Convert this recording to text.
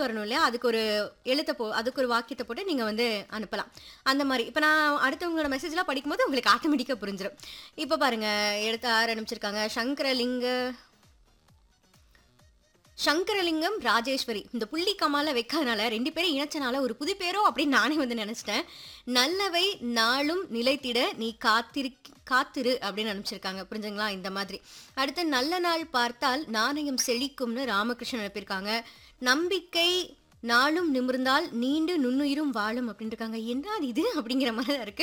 வரணும் இல்லையா அதுக்கு ஒரு எழுத்தை போ அதுக்கு ஒரு வாக்கியத்தை போட்டு நீங்கள் வந்து அனுப்பலாம் அந்த மாதிரி இப்போ நான் அடுத்தவங்களோட மெசேஜ்லாம் படிக்கும்போது உங்களுக்கு ஆட்டோமேட்டிக்காக புரிஞ்சிடும் இப்போ பாருங்க எழுத்து ஆறு அனுப்பிச்சிருக்காங்க சங்கரலிங்க சங்கரலிங்கம் ராஜேஸ்வரி இந்த புள்ளி கமால வைக்காதனால ரெண்டு பேரும் இணைச்சனால ஒரு புது பேரோ அப்படின்னு நானே வந்து நினைச்சிட்டேன் நல்லவை நாளும் நிலைத்திட நீ காத்திரு காத்திரு அப்படின்னு அனுப்பிச்சிருக்காங்க புரிஞ்சுங்களா இந்த மாதிரி அடுத்து நல்ல நாள் பார்த்தால் நாணயம் செழிக்கும்னு ராமகிருஷ்ணன் அனுப்பியிருக்காங்க நம்பிக்கை நாளும் நிமிர்ந்தால் நீண்டு நுண்ணுயிரும் வாழும் அப்படின்னு இருக்காங்க என்ன இது அப்படிங்கிற மாதிரி தான் இருக்கு